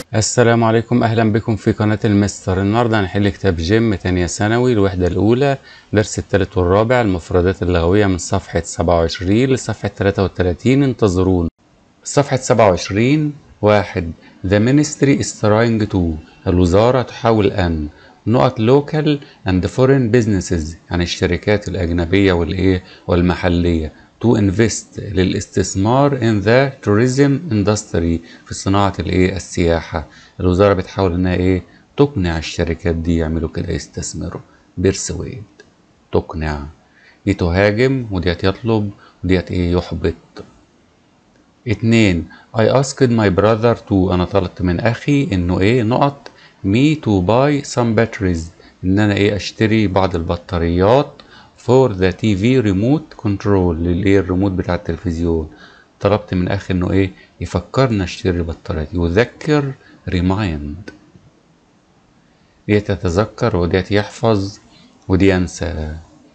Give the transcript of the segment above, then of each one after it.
السلام عليكم اهلا بكم في قناة المستر النهاردة هنحل كتاب جيم تانية ثانوي الوحدة الاولى درس التالت والرابع المفردات اللغوية من صفحة 27 لصفحة 33 انتظرون صفحة 27 واحد The ministry is trying to الوزارة تحاول أن نقط local and foreign businesses يعني الشركات الأجنبية والإيه والمحلية to invest للاستثمار in the tourism industry في صناعة الإيه السياحة الوزارة بتحاول إنها إيه تقنع الشركات دي يعملوا كده يستثمروا بيرسويد تقنع دي تهاجم وديت يطلب وديت إيه يحبط اتنين I asked my brother to أنا طلبت من أخي إنه إيه نقط me to buy some batteries إن أنا إيه أشتري بعض البطاريات for the TV remote control للإيه الريموت بتاع التلفزيون طلبت من أخي إنه إيه يفكرنا أشتري البطاريات يذكر remind ديت يتذكر وديت يحفظ ودي ينسى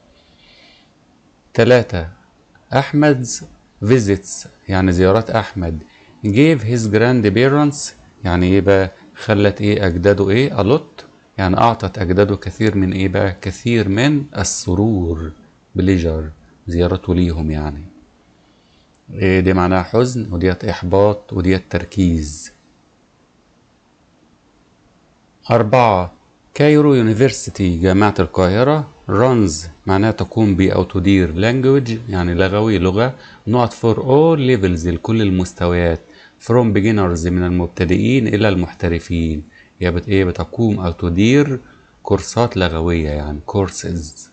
تلاتة أحمد's visits يعني زيارات أحمد gave his grandparents يعني إيه بقى خلت إيه أجداده إيه a lot يعني أعطت أجداده كثير من إيه بقى كثير من السرور بليجر زيارته ليهم يعني إيه دي معناها حزن وديت إحباط وديت تركيز أربعة كايرو يونيفرسيتي جامعة القاهرة runs معناها تقوم ب أو تدير language يعني لغوي لغة not for all levels لكل المستويات from beginners من المبتدئين إلى المحترفين هي بت إيه بتقوم أو تدير كورسات لغوية يعني courses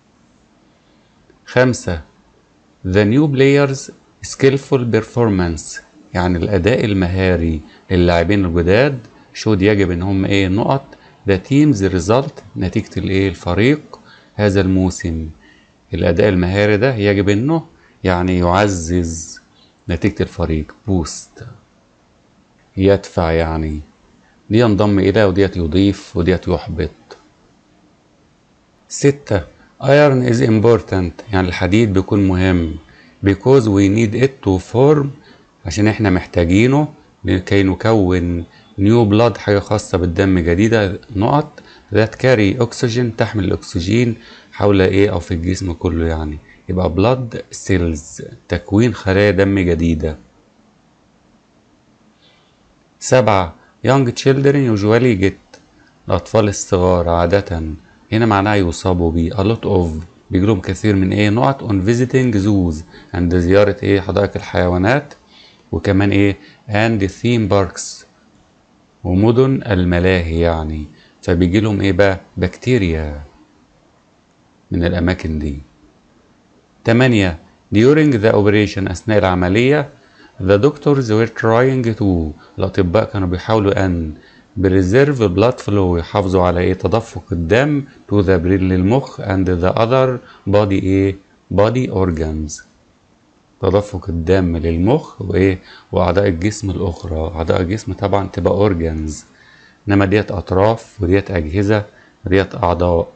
خمسة the new players skillful performance يعني الأداء المهاري للاعبين الجداد شود يجب إن هم إيه نقط the team's result نتيجة الإيه الفريق هذا الموسم الأداء المهاري ده يجب إنه يعني يعزز نتيجة الفريق بوست يدفع يعني دي ينضم إلى وديت يضيف وديت يحبط ستة iron is important يعني الحديد بيكون مهم because we need it to form عشان احنا محتاجينه لكي نكون نيو بلاد حاجة خاصة بالدم جديدة نقط that carry oxygen تحمل الأكسجين حول إيه أو في الجسم كله يعني يبقى blood cells تكوين خلايا دم جديدة سبعة young children usually get الأطفال الصغار عادة هنا معناها يصابوا بيه a lot of بيجيلهم كثير من ايه نقط on visiting zoos عند زيارة ايه حدائق الحيوانات وكمان ايه and theme parks ومدن الملاهي يعني فبيجي لهم ايه بقى بكتيريا من الاماكن دي تمانية during the operation اثناء العملية the doctors were trying to الاطباء كانوا بيحاولوا ان بريزيرف بلاد فلو يحافظوا على ايه تدفق الدم to the brain للمخ and the other body ايه body organs تدفق الدم للمخ وايه واعضاء الجسم الاخرى اعضاء الجسم طبعا تبقى organs انما ديت اطراف وديت اجهزه وديت اعضاء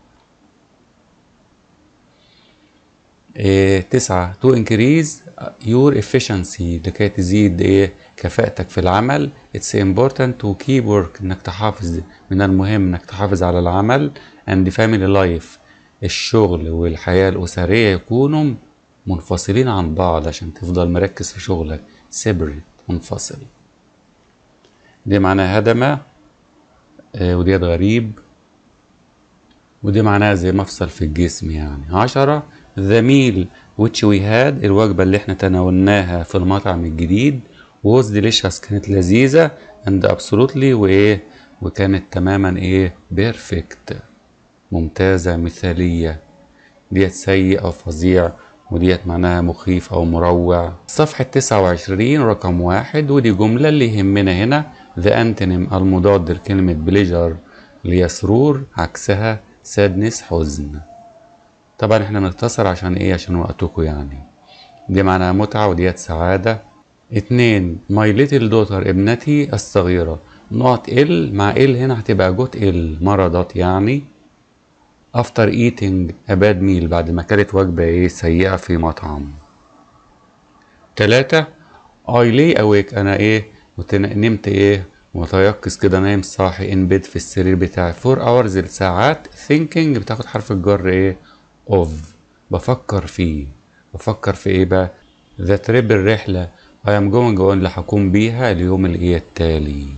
إيه تسعة to increase your efficiency لكي تزيد ايه كفاءتك في العمل it's important to keep work انك تحافظ من المهم انك تحافظ على العمل and family life الشغل والحياة الأسرية يكونوا منفصلين عن بعض عشان تفضل مركز في شغلك separate منفصل دي معناها هدمة آه وديت غريب ودي معناها زي مفصل في الجسم يعني عشرة the meal which we had الوجبة اللي احنا تناولناها في المطعم الجديد was delicious كانت لذيذة and absolutely وايه وكانت تماما ايه perfect ممتازة مثالية ديت سيء أو فظيع وديت معناها مخيف أو مروع صفحة تسعة وعشرين رقم واحد ودي جملة اللي يهمنا هنا the antonym المضاد لكلمة pleasure اللي هي سرور عكسها sadness حزن طبعا احنا نختصر عشان ايه عشان وقتكم يعني دي معناها متعة وديت سعادة اتنين my little daughter ابنتي الصغيرة نقط ال مع ال هنا هتبقى جوت ال مرضت يعني after eating a bad meal بعد ما كانت وجبة ايه سيئة في مطعم تلاتة I lay awake انا ايه نمت ايه متيقظ كده نايم صاحي ان بيد في السرير بتاعي فور اورز لساعات thinking بتاخد حرف الجر ايه of بفكر فيه بفكر في ايه بقى ذا تريب الرحلة I am going on اللي هقوم بيها اليوم الايه التالي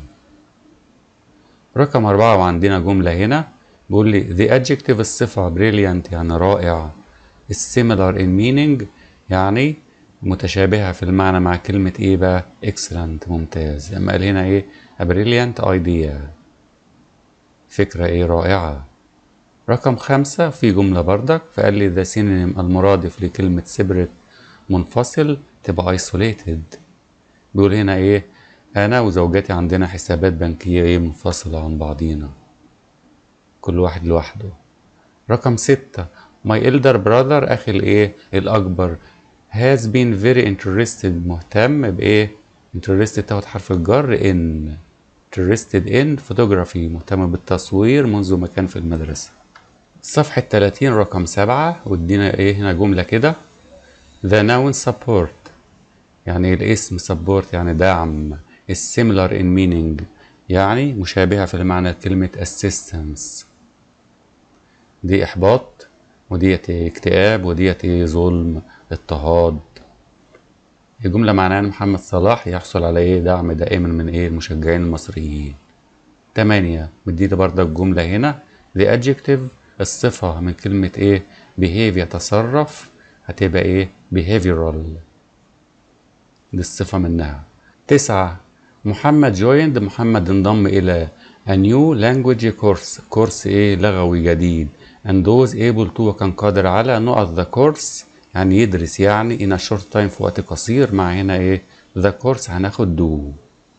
رقم أربعة وعندنا جملة هنا بيقول لي the adjective الصفة brilliant يعني رائع similar in meaning يعني متشابهة في المعنى مع كلمة ايه بقى excellent ممتاز اما قال هنا ايه a brilliant idea فكرة ايه رائعة رقم خمسة في جملة بردك فقال لي the synonym المرادف لكلمة separate منفصل تبقى isolated بيقول هنا ايه انا وزوجتي عندنا حسابات بنكية ايه منفصلة عن بعضينا كل واحد لوحده رقم ستة my elder brother اخي الايه الاكبر has been very interested مهتم بايه interested تاخد حرف الجر in interested in photography مهتم بالتصوير منذ ما كان في المدرسة صفحة 30 رقم سبعة وادينا ايه هنا جملة كده the noun support يعني الاسم support يعني دعم is similar in meaning يعني مشابهة في المعنى كلمة assistance دي إحباط وديت اكتئاب وديت ظلم اضطهاد الجملة معناها ان محمد صلاح يحصل على ايه دعم دائما من ايه المشجعين المصريين تمانية مدينا برضه الجملة هنا the adjective الصفة من كلمة ايه behave يتصرف هتبقى ايه behavioral دي الصفة منها تسعة محمد joined محمد انضم إلى a new language course كورس إيه لغوي جديد and was able to وكان قادر على نقط the course يعني يدرس يعني in a short time في وقت قصير مع هنا إيه the course هناخد do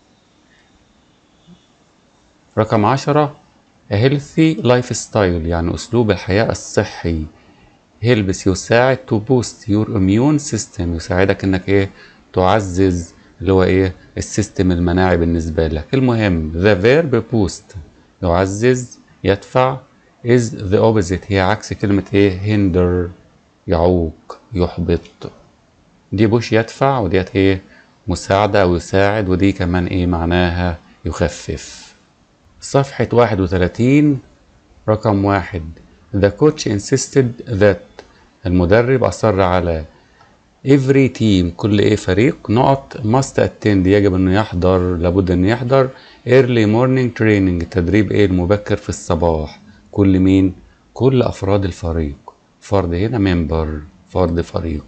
رقم عشرة a healthy lifestyle يعني أسلوب الحياة الصحي helps يساعد to boost your immune system يساعدك إنك إيه تعزز اللي هو ايه السيستم المناعي بالنسبة لك المهم the verb boost يعزز يدفع is the opposite هي عكس كلمة ايه hinder يعوق يحبط دي بوش يدفع وديت ايه مساعدة أو يساعد ودي كمان ايه معناها يخفف صفحة واحد وثلاثين رقم واحد the coach insisted that المدرب أصر على every team كل ايه فريق نقط must attend يجب انه يحضر لابد انه يحضر early morning training التدريب ايه المبكر في الصباح كل مين كل افراد الفريق فرد هنا ممبر فرد فريق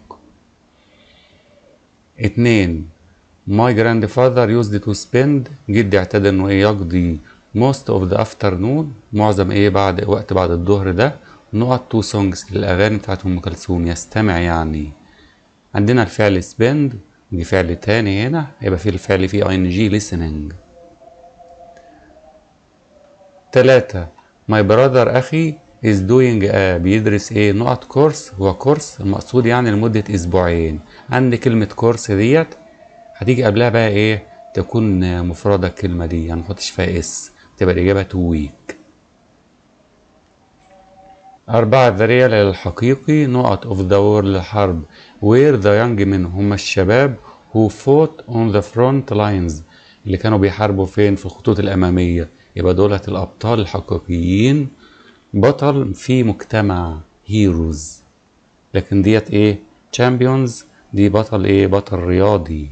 اتنين my grandfather used to spend جدي اعتاد انه ايه يقضي most of the afternoon معظم ايه بعد وقت بعد الظهر ده نقط تو songs للاغاني بتاعت ام كلثوم يستمع يعني عندنا الفعل spend دي فعل تاني هنا هيبقى فيه الفعل فيه ing listening تلاتة my brother أخي is doing a بيدرس ايه نقط كورس هو كورس المقصود يعني لمدة أسبوعين عند كلمة كورس ديت هتيجي قبلها بقى ايه تكون مفردة الكلمة دي يعني متحطش فيها اس تبقى الإجابة تو week أربعة الذريع الحقيقي نقط of the war الحرب where the young men هم الشباب who fought on the front lines اللي كانوا بيحاربوا فين في الخطوط الأمامية يبقى دولة الأبطال الحقيقيين بطل في مجتمع هيروز لكن ديت ايه champions دي بطل ايه بطل رياضي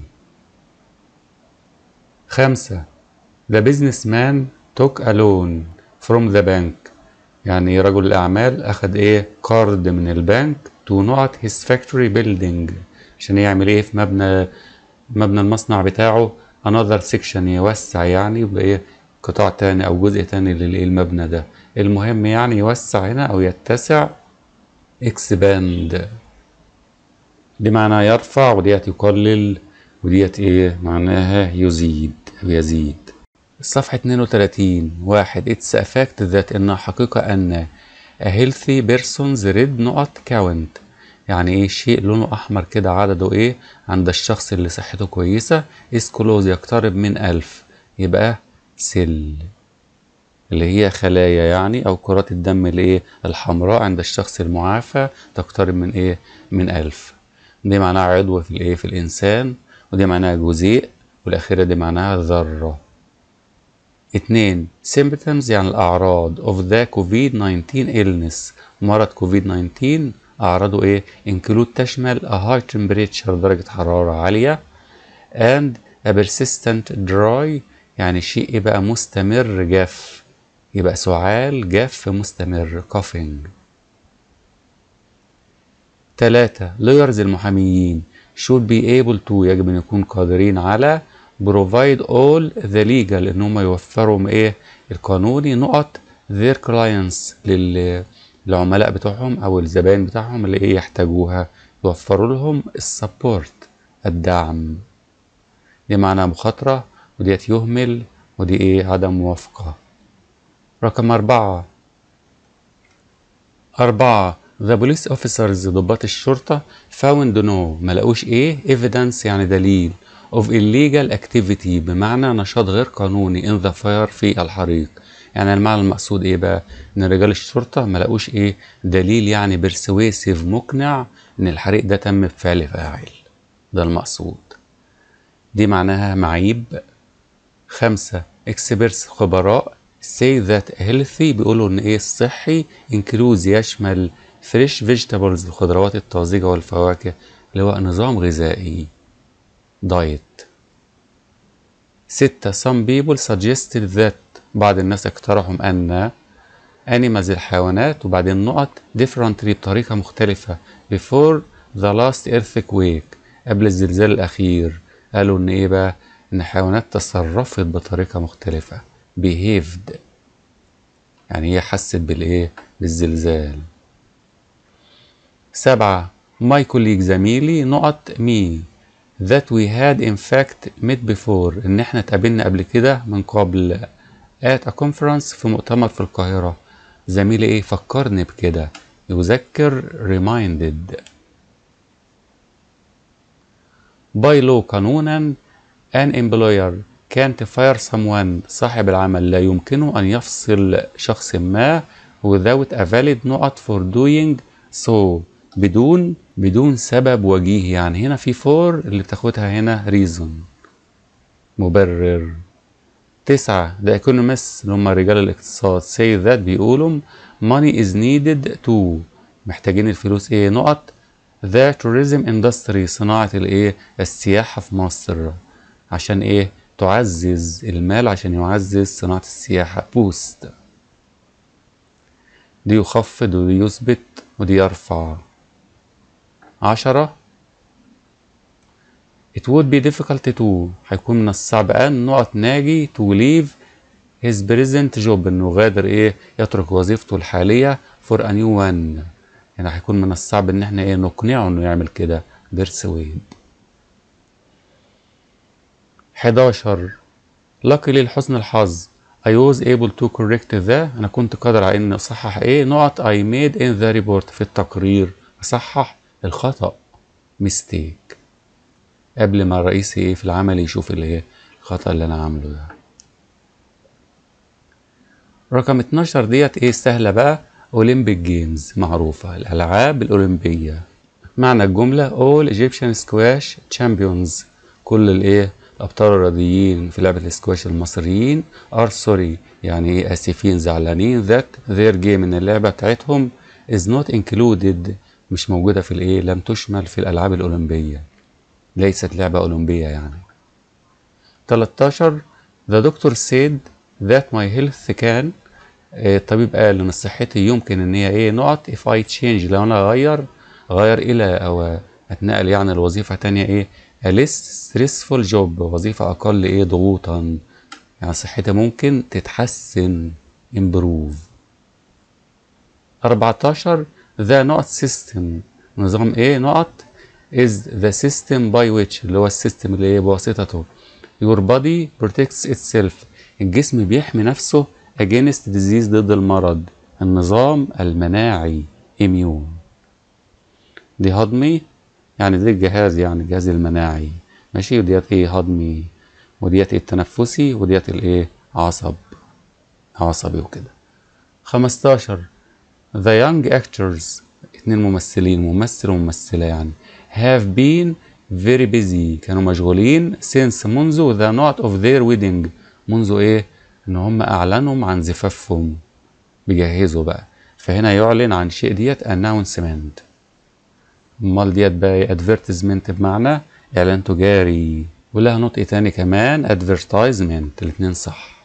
خمسة the businessman took a loan from the bank يعني رجل الأعمال أخد إيه قرض من البنك تو نقط his factory building عشان يعمل إيه في مبنى مبنى المصنع بتاعه another section يوسع يعني يبقى إيه قطاع تاني أو جزء تاني للمبنى ده المهم يعني يوسع هنا أو يتسع expand بمعنى يرفع وديت يقلل وديت إيه معناها يزيد أو يزيد الصفحة 32 واحد It's a fact that إنها حقيقة أن a healthy person's red نقط count يعني إيه شيء لونه أحمر كده عدده إيه عند الشخص اللي صحته كويسة is close يقترب من ألف يبقى سل اللي هي خلايا يعني أو كرات الدم اللي إيه الحمراء عند الشخص المعافى تقترب من إيه من ألف دي معناها عضو في الإيه في الإنسان ودي معناها جزيء والأخيرة دي معناها ذرة اتنين symptoms يعني الأعراض of the COVID-19 illness مرض COVID-19 أعراضه إيه؟ include تشمل a high temperature درجة حرارة عالية and a persistent dry يعني شيء يبقى مستمر جاف يبقى سعال جاف مستمر coughing تلاتة lawyers المحاميين should be able to يجب أن يكون قادرين على provide all the legal ان هم يوفروا ايه القانوني نقط their clients لل العملاء بتوعهم او الزبائن بتاعهم اللي ايه يحتاجوها يوفروا لهم السبورت الدعم دي معناها مخاطرة وديت يهمل ودي ايه عدم موافقة رقم أربعة أربعة The police officers ضباط الشرطة found no ما لقوش ايه evidence يعني دليل of illegal activity بمعنى نشاط غير قانوني in the fire في الحريق يعني المعنى المقصود ايه بقى ان رجال الشرطة ما لقوش ايه دليل يعني برسويسيف مقنع ان الحريق ده تم بفعل فاعل ده المقصود دي معناها معيب خمسة اكسبرس خبراء say that healthy بيقولوا ان ايه الصحي includes يشمل فريش فيجيتابلز الخضروات الطازجة والفواكه اللي هو نظام غذائي دايت ستة some people suggested that بعض الناس اقترحوا أن animals الحيوانات وبعدين نقط differently بطريقة مختلفة before the last earthquake قبل الزلزال الأخير قالوا إن إيه بقى إن الحيوانات تصرفت بطريقة مختلفة behaved يعني هي حست بالإيه بالزلزال سبعة my colleague زميلي نقط me that we had in fact met before ان احنا اتقابلنا قبل كده من قبل at a conference في مؤتمر في القاهرة زميلي ايه فكرني بكده يذكر reminded by law قانونا an employer can't fire someone صاحب العمل لا يمكنه أن يفصل شخص ما without a valid نقط for doing so بدون بدون سبب وجيه يعني هنا في فور اللي بتاخدها هنا ريزون مبرر تسعة the economists اللي هم رجال الاقتصاد say that بيقولوا money is needed to محتاجين الفلوس ايه نقط the tourism industry صناعة الايه السياحة في مصر عشان ايه تعزز المال عشان يعزز صناعة السياحة بوست دي يخفض ودي يثبت ودي يرفع عشرة It would be difficult to هيكون من الصعب أن نقط ناجي to leave his present job إنه غادر إيه يترك وظيفته الحالية for a new one يعني هيكون من الصعب إن إحنا إيه نقنعه إنه يعمل كده persuade 11 luckily لحسن الحظ I was able to correct that أنا كنت قادر على إني أصحح إيه نقط I made in the report في التقرير أصحح الخطأ mistake قبل ما الرئيس ايه في العمل يشوف الايه الخطأ اللي انا عامله ده رقم 12 ديت ايه سهلة بقى اولمبيك جيمز معروفة الالعاب الاولمبية معنى الجملة all Egyptian squash champions كل الايه الابطال الرياضيين في لعبة السكواش المصريين are sorry يعني ايه اسفين زعلانين that their game ان اللعبة بتاعتهم is not included مش موجودة في الايه لم تشمل في الالعاب الاولمبية ليست لعبة اولمبية يعني 13 the doctor said that my health can الطبيب قال ان صحتي يمكن ان هي ايه نقط if I change لو انا اغير غير الى او اتنقل يعني لوظيفة تانية ايه a less stressful job وظيفة اقل ايه ضغوطا يعني صحتي ممكن تتحسن improve 14 the نقط system نظام ايه نقط is the system by which اللي هو السيستم اللي ايه بواسطته your body protects itself الجسم بيحمي نفسه against disease ضد المرض النظام المناعي immune دي هضمي يعني دي الجهاز يعني الجهاز المناعي ماشي وديت ايه هضمي وديت التنفسي وديت الايه عصب عصبي وكده 15 The young actors اتنين ممثلين ممثل وممثلة يعني have been very busy كانوا مشغولين since منذ the night of their wedding منذ ايه ان هم اعلنوا عن زفافهم بيجهزوا بقى فهنا يعلن عن شيء ديت announcement امال ديت بقى ايه advertisement بمعنى اعلان تجاري ولها نطق تاني كمان advertisement الاتنين صح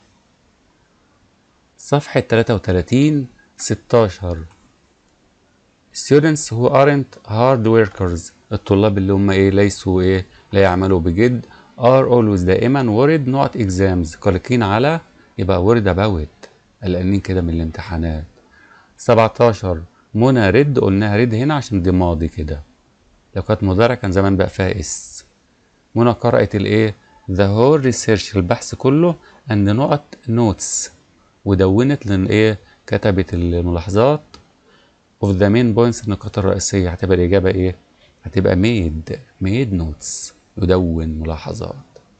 صفحة 33 16 students who aren't hard workers الطلاب اللي هم ايه ليسوا ايه لا يعملوا بجد are always دائما worried not exams قلقين على يبقى worried about قلقانين كده من الامتحانات 17 منى رد قلناها رد هنا عشان دي ماضي كده لو كانت مضارع كان زمان بقى فيها اس منى قرأت الايه the whole research البحث كله and نقط notes ودونت لان ايه كتبت الملاحظات of the main points النقاط الرئيسية هتبقى الإجابة إيه؟ هتبقى made made notes يدون ملاحظات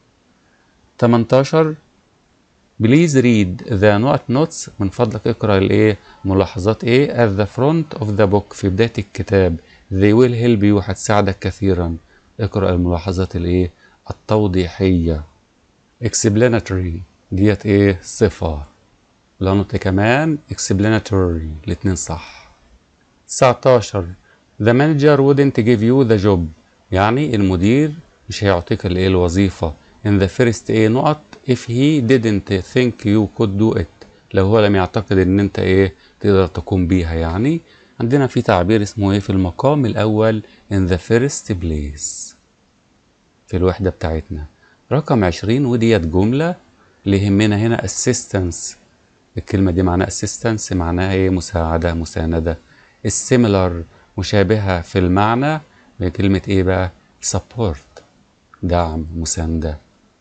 18 please read the note notes من فضلك اقرأ الإيه؟ ملاحظات إيه at the front of the book في بداية الكتاب they will help you هتساعدك كثيرا اقرأ الملاحظات الإيه؟ التوضيحية explanatory ديت إيه؟ صفة لها نطق كمان explanatory الاتنين صح 19 The manager wouldn't give you the job يعني المدير مش هيعطيك الايه الوظيفة in the first ايه نقط if he didn't think you could do it لو هو لم يعتقد ان انت ايه تقدر تقوم بيها يعني عندنا في تعبير اسمه ايه في المقام الاول in the first place في الوحدة بتاعتنا رقم 20 وديت جملة اللي يهمنا هنا assistance الكلمة دي معناها assistance معناها ايه مساعدة مساندة السيميلر مشابهة في المعنى بكلمة ايه بقى support دعم مساندة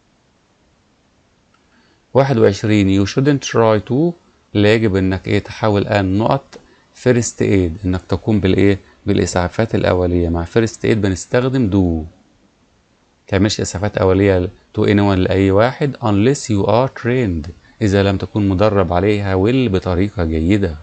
واحد وعشرين you shouldn't try to لا يجب انك ايه تحاول ان نقط first aid انك تقوم بالايه بالاسعافات الاولية مع first aid بنستخدم do تعملش اسعافات اولية to anyone لاي واحد unless you are trained اذا لم تكن مدرب عليها will بطريقة جيدة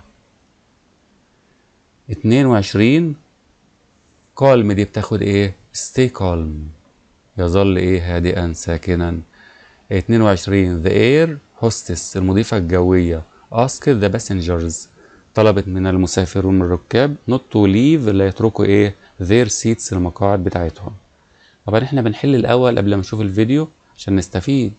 اتنين وعشرين calm دي بتاخد ايه stay calm يظل ايه هادئا ساكنا اتنين وعشرين the air hostess المضيفة الجوية ask the passengers طلبت من المسافرون من الركاب not to leave لا يتركوا ايه their seats المقاعد بتاعتهم طبعا احنا بنحل الاول قبل ما نشوف الفيديو عشان نستفيد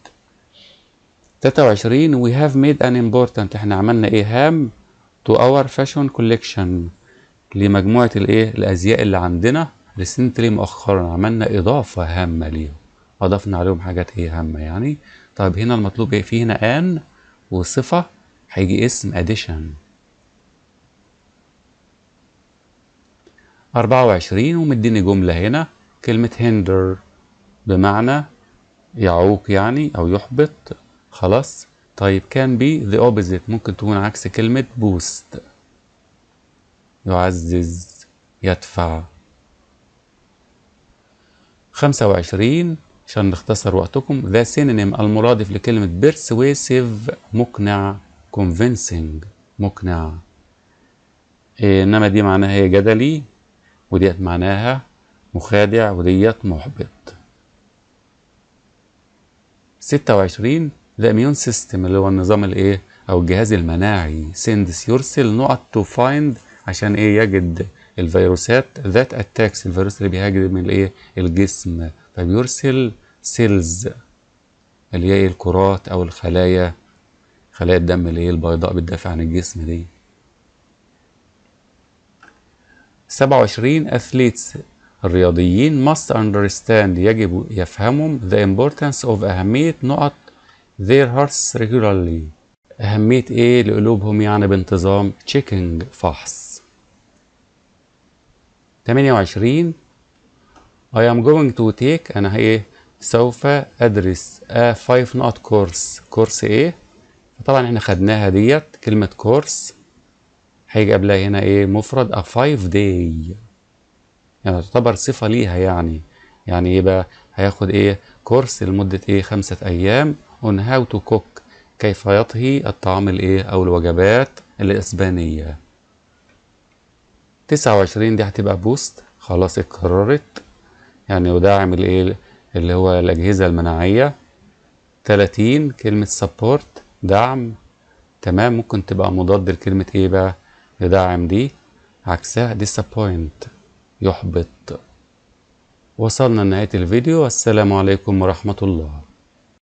23 we have made an important احنا عملنا ايه هام to our fashion collection لمجموعة الايه الازياء اللي عندنا ريسنتلي مؤخرا عملنا اضافة هامة ليهم اضفنا عليهم حاجات ايه هامة يعني طيب هنا المطلوب ايه في هنا ان وصفة هيجي اسم addition 24 ومديني جملة هنا كلمة hinder بمعنى يعوق يعني أو يحبط خلاص طيب كان بي the opposite ممكن تكون عكس كلمة boost يعزز يدفع 25 عشان نختصر وقتكم ذا synonym المرادف لكلمة persuasive مقنع convincing مقنع إيه انما دي معناها هي جدلي وديت معناها مخادع وديت محبط 26 the immune system اللي هو النظام الايه او الجهاز المناعي sends يرسل نقط to find عشان ايه يجد الفيروسات ذات اتاكس الفيروس اللي بيهاجم الايه الجسم فبيرسل سيلز اللي هي الكرات او الخلايا خلايا الدم اللي هي البيضاء بتدافع عن الجسم دي 27 athletes الرياضيين must understand يجب يفهمهم the importance of أهمية نقط their hearts regularly أهمية إيه لقلوبهم يعني بانتظام checking فحص 28 I am going to take أنا إيه سوف أدرس a 5 نقط كورس كورس إيه فطبعا إحنا خدناها ديت كلمة كورس هيجي قبلها هنا إيه مفرد a 5 day يعني تعتبر صفة ليها يعني يعني يبقى هياخد إيه كورس لمدة إيه خمسة أيام on how to cook كيف يطهي الطعام الإيه أو الوجبات الإسبانية 29 دي هتبقى بوست خلاص اتكررت يعني وداعم الايه اللي هو الاجهزه المناعيه 30 كلمه سبورت دعم تمام ممكن تبقى مضاد لكلمة ايه بقى يدعم دي عكسها disappoint يحبط وصلنا لنهاية الفيديو والسلام عليكم ورحمة الله